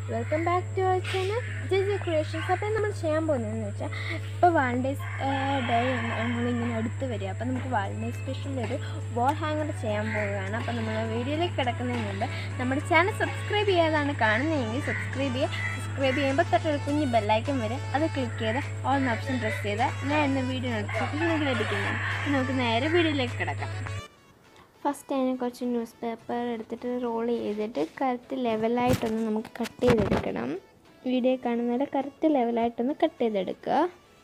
welcome back to our channel J J creations അപ്പോൾ നമ്മൾ ചെയ്യാൻ പോകുന്നതെന്ന് വെച്ചാൽ ഇപ്പോൾ വാൾഡേസ് ഡേ നമ്മളിങ്ങനെ അടുത്ത് വരിക അപ്പോൾ നമുക്ക് വാൾഡേ സ്പെഷ്യൽ ഒരു വാൾ ഹാങ്ങർ ചെയ്യാൻ പോവുകയാണ് അപ്പോൾ നമ്മൾ വീഡിയോയിലേക്ക് കിടക്കുന്നതിന് മുമ്പ് നമ്മുടെ ചാനൽ സബ്സ്ക്രൈബ് ചെയ്യാതാണ് കാണുന്നതെങ്കിൽ സബ്സ്ക്രൈബ് ചെയ്യുക സബ്സ്ക്രൈബ് ചെയ്യുമ്പോൾ തൊട്ടൊരു കുഞ്ഞ് ബെല്ലൈക്കൻ വരും അത് ക്ലിക്ക് ചെയ്ത് ഓൾ എന്ന ഓപ്ഷൻ പ്രസ് ചെയ്താൽ ഞാൻ എന്ന വീഡിയോ നോട്ടിഫിക്കേഷൻ നിങ്ങൾക്ക് ലഭിക്കുന്നതാണ് അപ്പോൾ നമുക്ക് നേരെ വീഡിയോയിലേക്ക് കിടക്കാം ഫസ്റ്റ് അതിനെ കുറച്ച് ന്യൂസ് പേപ്പർ എടുത്തിട്ട് റോൾ ചെയ്തിട്ട് കറക്റ്റ് ലെവലായിട്ടൊന്ന് നമുക്ക് കട്ട് ചെയ്തെടുക്കണം വീഡിയോ കാണുന്നത് കറക്റ്റ് ലെവലായിട്ടൊന്ന് കട്ട് ചെയ്തെടുക്കുക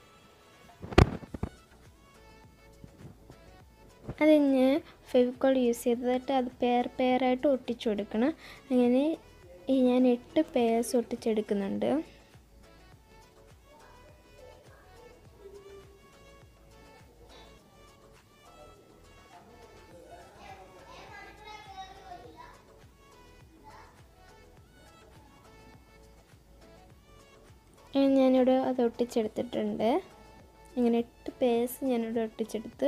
അത് കഴിഞ്ഞ് ഫെവിക്കോൾ യൂസ് ചെയ്തിട്ട് അത് പെയർ പെയറായിട്ട് ഒട്ടിച്ചു കൊടുക്കണം അങ്ങനെ ഈ ഞാൻ എട്ട് പെയർസ് ഒട്ടിച്ചെടുക്കുന്നുണ്ട് ഞാനിവിടെ അത് ഒട്ടിച്ചെടുത്തിട്ടുണ്ട് ഇങ്ങനെ എട്ട് പേസ് ഞാനിവിടെ ഒട്ടിച്ചെടുത്ത്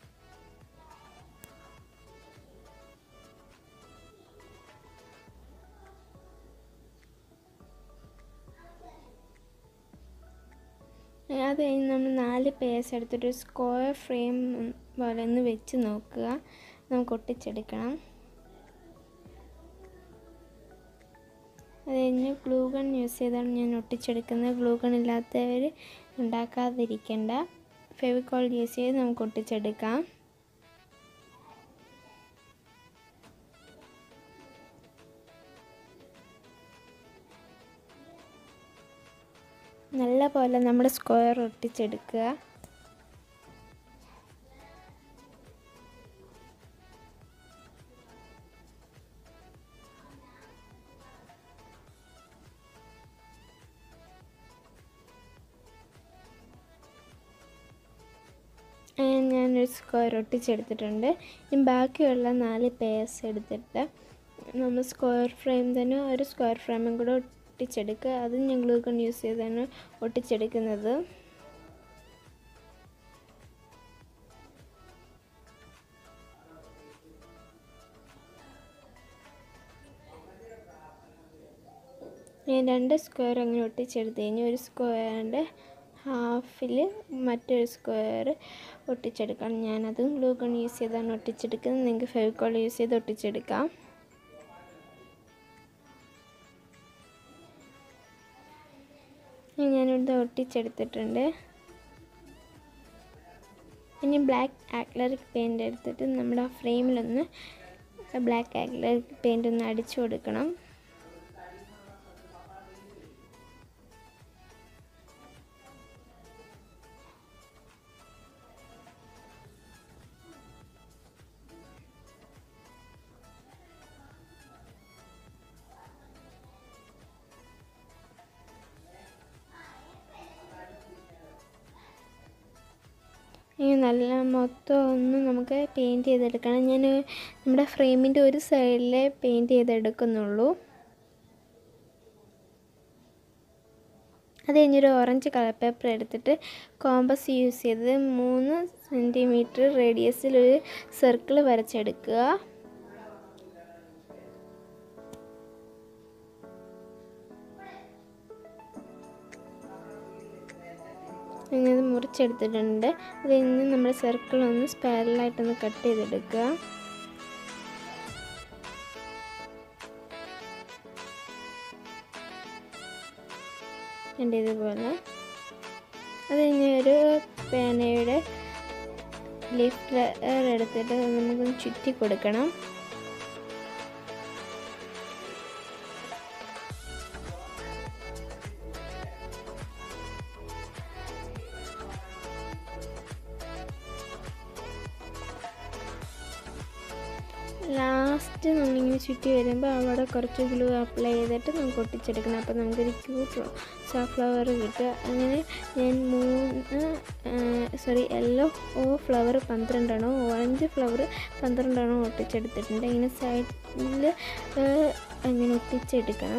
അത് കഴിഞ്ഞ് നമ്മൾ നാല് പേസ് എടുത്തിട്ട് ഒരു സ്ക്വയർ ഫ്രെയിം പോലെ ഒന്ന് വെച്ച് നോക്കുക നമുക്ക് ഒട്ടിച്ചെടുക്കണം അത് കഴിഞ്ഞ് ഗ്ലൂ ഗൺ യൂസ് ചെയ്താണ് ഞാൻ ഒട്ടിച്ചെടുക്കുന്നത് ഗ്ലൂ ഗൺ ഇല്ലാത്തവർ ഉണ്ടാക്കാതിരിക്കേണ്ട ഫെവിക്കോൾ യൂസ് ചെയ്ത് നമുക്ക് ഒട്ടിച്ചെടുക്കാം നല്ല പോലെ നമ്മുടെ സ്ക്വയർ ഒട്ടിച്ചെടുക്കുക ഞാനൊരു സ്ക്വയർ ഒട്ടിച്ചെടുത്തിട്ടുണ്ട് ഇനി ബാക്കിയുള്ള നാല് പേഴ്സ് എടുത്തിട്ട് നമ്മൾ സ്ക്വയർ ഫ്രെയിം തന്നെ ഒരു സ്ക്വയർ ഫ്രെയിമും കൂടെ ഒട്ടിച്ചെടുക്കുക അത് ഞങ്ങൾ കൊണ്ട് യൂസ് ചെയ്താണ് ഒട്ടിച്ചെടുക്കുന്നത് ഞാൻ രണ്ട് സ്ക്വയർ അങ്ങനെ ഒട്ടിച്ചെടുത്ത് കഴിഞ്ഞ് ഒരു സ്ക്വയറിൻ്റെ ഹാഫിൽ മറ്റൊരു സ്ക്വയർ ഒട്ടിച്ചെടുക്കണം ഞാനതും ഗ്ലൂ ഗൺ യൂസ് ചെയ്താണ് ഒട്ടിച്ചെടുക്കുന്നത് നിങ്ങൾക്ക് ഫെവിക്കോൾ യൂസ് ചെയ്ത് ഒട്ടിച്ചെടുക്കാം ഞാനിവിടെ ഒട്ടിച്ചെടുത്തിട്ടുണ്ട് ഇനി ബ്ലാക്ക് ആക്ലറിക് പെയിൻ്റ് എടുത്തിട്ട് നമ്മുടെ ആ ഫ്രെയിമിലൊന്ന് ബ്ലാക്ക് ആക്ലറിക് പെയിൻ്റ് ഒന്ന് അടിച്ചു കൊടുക്കണം ഇനി നല്ല മൊത്തം ഒന്ന് നമുക്ക് പെയിൻറ്റ് ചെയ്തെടുക്കണം ഞാൻ നമ്മുടെ ഫ്രെയിമിൻ്റെ ഒരു സൈഡിലെ പെയിൻറ്റ് ചെയ്തെടുക്കുന്നുള്ളൂ അത് കഴിഞ്ഞൊരു ഓറഞ്ച് കളർ പേപ്പർ എടുത്തിട്ട് കോമ്പസ് യൂസ് ചെയ്ത് മൂന്ന് സെൻറ്റിമീറ്റർ റേഡിയസിൽ ഒരു സർക്കിൾ വരച്ചെടുക്കുക അത് മുറിച്ചെടുത്തിട്ടുണ്ട് അത് കഴിഞ്ഞ് നമ്മൾ സർക്കിൾ ഒന്ന് സ്പൈറലായിട്ടൊന്ന് കട്ട് ചെയ്തെടുക്കുക എൻ്റെ ഇതുപോലെ അത് കഴിഞ്ഞ് ഒരു പേനയുടെ ലിഫ്റ്റ് എടുത്തിട്ട് നമുക്കൊന്ന് ചുറ്റി കൊടുക്കണം ലാസ്റ്റ് നമ്മളിങ്ങനെ ചുറ്റി വരുമ്പോൾ അവിടെ കുറച്ച് ഗ്ലൂ അപ്ലൈ ചെയ്തിട്ട് നമുക്ക് ഒട്ടിച്ചെടുക്കണം അപ്പോൾ നമുക്കൊരു ക്യൂട്ട് സൺഫ്ലവർ കിട്ടുക അങ്ങനെ ഞാൻ മൂന്ന് സോറി യെല്ലോ ഓ ഫ്ലവർ പന്ത്രണ്ടെണ്ണോ ഓറഞ്ച് ഫ്ലവർ പന്ത്രണ്ടെണ്ണോ ഒട്ടിച്ചെടുത്തിട്ടുണ്ട് ഇങ്ങനെ സൈഡിൽ അങ്ങനെ ഒട്ടിച്ചെടുക്കണം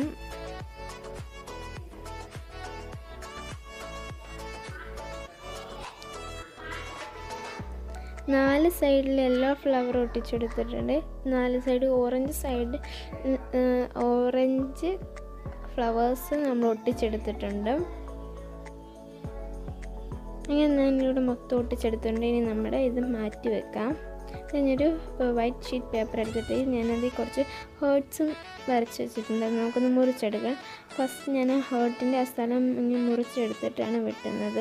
നാല് സൈഡിൽ യെല്ലോ ഫ്ലവർ ഒട്ടിച്ചെടുത്തിട്ടുണ്ട് നാല് side orange side orange flowers നമ്മൾ ഒട്ടിച്ചെടുത്തിട്ടുണ്ട് ഇങ്ങനെ ഞാനിവിടെ മൊത്തം ഒട്ടിച്ചെടുത്തിട്ടുണ്ട് ഇനി നമ്മുടെ ഇത് മാറ്റി വെക്കാം കഴിഞ്ഞൊരു വൈറ്റ് ഷീറ്റ് പേപ്പർ എടുത്തിട്ട് ഞാനതിൽ കുറച്ച് ഹേർട്സും വരച്ച് വെച്ചിട്ടുണ്ട് അത് നമുക്കൊന്ന് മുറിച്ചെടുക്കാം ഫസ്റ്റ് ഞാൻ ഹേർട്ടിൻ്റെ ആ സ്ഥലം ഇങ്ങനെ മുറിച്ചെടുത്തിട്ടാണ് വെട്ടുന്നത്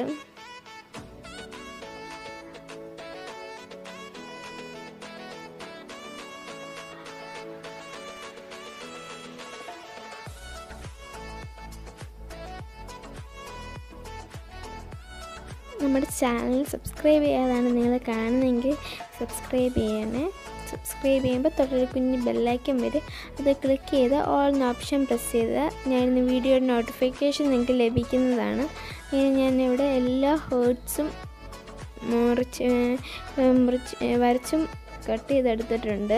നമ്മുടെ ചാനൽ സബ്സ്ക്രൈബ് ചെയ്യാതാണ് നിങ്ങൾ കാണുന്നതെങ്കിൽ സബ്സ്ക്രൈബ് ചെയ്യണേ സബ്സ്ക്രൈബ് ചെയ്യുമ്പോൾ തൊട്ടൊരു കുഞ്ഞ് ബെല്ലൈക്കൻ വരും അത് ക്ലിക്ക് ചെയ്ത് ഓൾ എന്ന ഓപ്ഷൻ പ്രസ് ചെയ്താൽ ഞാനിന്ന് വീഡിയോയുടെ നോട്ടിഫിക്കേഷൻ നിങ്ങൾക്ക് ലഭിക്കുന്നതാണ് ഇങ്ങനെ ഞാനിവിടെ എല്ലാ ഹേർട്സും മുറിച്ച് മുറിച്ച് വരച്ചും കട്ട് ചെയ്തെടുത്തിട്ടുണ്ട്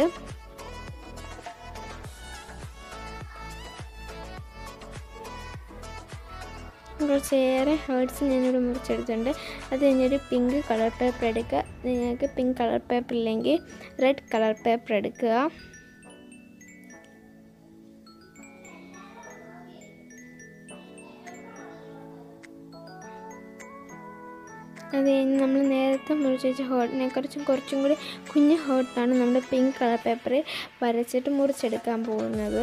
കുറച്ചേറെ ഹേർട്സ് ഞാനിവിടെ മുറിച്ചെടുത്തിട്ടുണ്ട് അത് കഴിഞ്ഞൊരു പിങ്ക് കളർ പേപ്പർ എടുക്കുക നിങ്ങൾക്ക് പിങ്ക് കളർ പേപ്പർ ഇല്ലെങ്കിൽ റെഡ് കളർ പേപ്പർ എടുക്കുക അത് കഴിഞ്ഞ് നമ്മൾ നേരത്തെ മുറിച്ച് വെച്ച ഹോട്ടിനെ കുറിച്ചും കുറച്ചും കൂടി കുഞ്ഞ് ഹോട്ടാണ് നമ്മൾ പിങ്ക് കളർ പേപ്പറിൽ വരച്ചിട്ട് മുറിച്ചെടുക്കാൻ പോകുന്നത്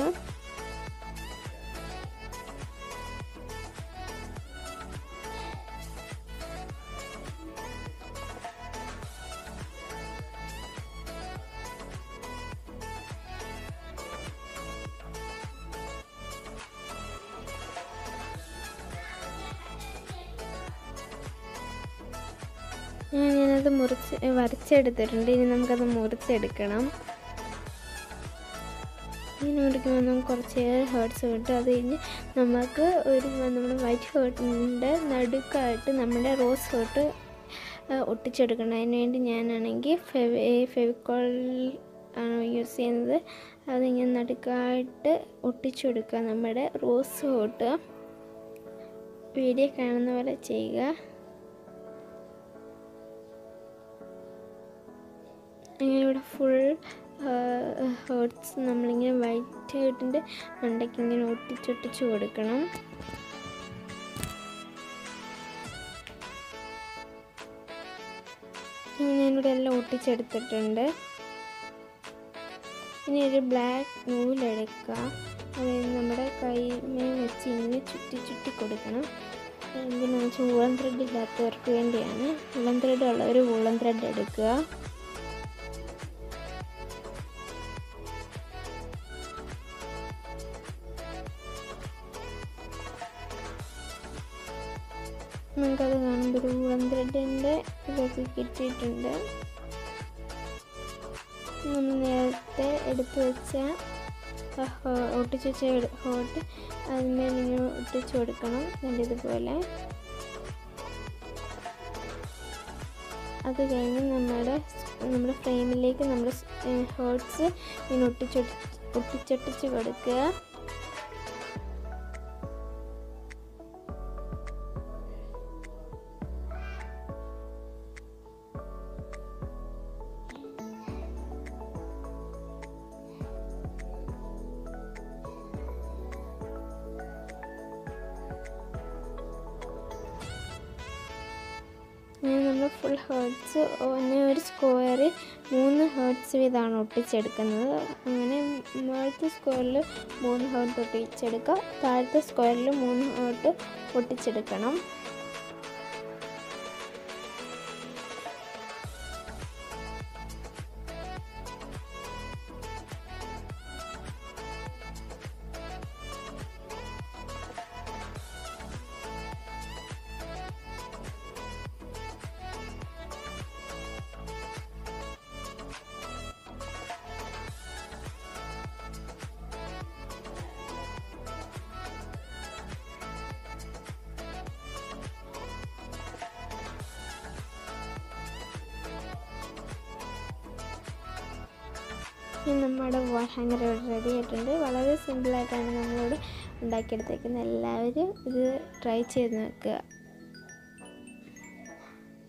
ഞാനത് മുറിച്ച് വരച്ചെടുത്തിട്ടുണ്ട് ഇനി നമുക്കത് മുറിച്ചെടുക്കണം ഇങ്ങനെ മുറിക്കുമ്പോൾ നമുക്ക് കുറച്ചേറെ ഹേർട്സ് കിട്ടും അത് കഴിഞ്ഞ് നമുക്ക് ഒരു നമ്മുടെ വൈറ്റ് ഹേർട്ടിൻ്റെ നടുക്കായിട്ട് നമ്മുടെ റോസ് ഹേർട്ട് ഒട്ടിച്ചെടുക്കണം അതിന് വേണ്ടി ഞാനാണെങ്കിൽ ഫെവി ഫെവിക്കോൾ ആണ് യൂസ് ചെയ്യുന്നത് അതിങ്ങനെ നടുക്കായിട്ട് ഒട്ടിച്ചെടുക്കുക നമ്മുടെ റോസ് ഹേർട്ട് വീഡിയോ കാണുന്ന പോലെ ചെയ്യുക അങ്ങനെ ഇവിടെ ഫുൾ ഹേർട്സ് നമ്മളിങ്ങനെ വൈറ്റ് ഹേർട്ടിൻ്റെ മണ്ടയ്ക്ക് ഇങ്ങനെ ഒട്ടിച്ചൊട്ടിച്ച് കൊടുക്കണം ഇങ്ങനെ ഞാനിവിടെ എല്ലാം ഒട്ടിച്ചെടുത്തിട്ടുണ്ട് ഇനി ഒരു ബ്ലാക്ക് നൂലെടുക്കുക അതായത് നമ്മുടെ കൈമേ വെച്ച് ഇങ്ങനെ ചുറ്റി ചുറ്റി കൊടുക്കണം എന്തിനാണെന്ന് വെച്ചാൽ വൂളൻ ത്രെഡ് ഇല്ലാത്തവർക്ക് വേണ്ടിയാണ് വൂളൻ ത്രെഡ് ഉള്ളവർ വൂളൻ ത്രെഡ് എടുക്കുക നമുക്കത് കാണുമ്പോൾ ഒരു വൂളൻ ത്രെഡിൻ്റെ ഇതൊക്കെ കിട്ടിയിട്ടുണ്ട് നമ്മൾ നേരത്തെ എടുത്തു വെച്ച ഒട്ടിച്ച് വെച്ച ഹോട്ട് അതിന്മേൽ ഇങ്ങനെ ഒട്ടിച്ച് കൊടുക്കണം നല്ലതുപോലെ അത് കഴിഞ്ഞ് നമ്മുടെ നമ്മുടെ ഫ്രെയിമിലേക്ക് നമ്മുടെ ഹോട്ട്സ് ഇങ്ങനെ ഒട്ടിച്ചൊട്ടി ഒട്ടിച്ചൊട്ടിച്ച് കൊടുക്കുക ഞാൻ നമ്മൾ ഫുൾ ഹേർട്സ് പിന്നെ ഒരു സ്ക്വയറിൽ മൂന്ന് ഹേർട്സ് വീതമാണ് ഒട്ടിച്ചെടുക്കുന്നത് അങ്ങനെ മുകളിലത്തെ സ്ക്വയറിൽ മൂന്ന് ഹേർട്ട് ഒട്ടിച്ചെടുക്കുക താഴത്തെ സ്ക്വയറിൽ മൂന്ന് ഹേർട്ട് ഒട്ടിച്ചെടുക്കണം ഇനി നമ്മുടെ വാൾ ഹാങ്ങർ റെഡി ആയിട്ടുണ്ട് വളരെ സിമ്പിളായിട്ടാണ് നമ്മളിവിടെ ഉണ്ടാക്കിയെടുത്തേക്കുന്നത് എല്ലാവരും ഇത് ട്രൈ ചെയ്ത് നോക്കുക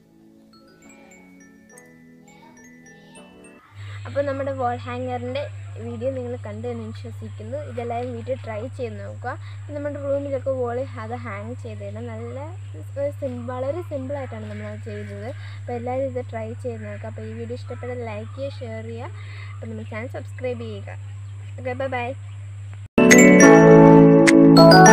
അപ്പോൾ നമ്മുടെ വാൾ ഹാങ്ങറിൻ്റെ വീഡിയോ നിങ്ങൾ കണ്ടു എന്ന് വിശ്വസിക്കുന്നു ഇതെല്ലാവരും വീട്ടിൽ ട്രൈ ചെയ്ത് നോക്കുക നമ്മുടെ റൂമിലൊക്കെ വോളിൽ അത് ഹാങ് ചെയ്തിടാം നല്ല സിം വളരെ സിമ്പിളായിട്ടാണ് നമ്മളത് ചെയ്തത് അപ്പോൾ എല്ലാവരും ഇത് ട്രൈ ചെയ്ത് നോക്കുക അപ്പോൾ ഈ വീഡിയോ ഇഷ്ടപ്പെട്ടാൽ ലൈക്ക് ചെയ്യുക ഷെയർ ചെയ്യുക അപ്പോൾ നമ്മുടെ ചാനൽ സബ്സ്ക്രൈബ് ചെയ്യുക ഓക്കെ ബൈ ബൈ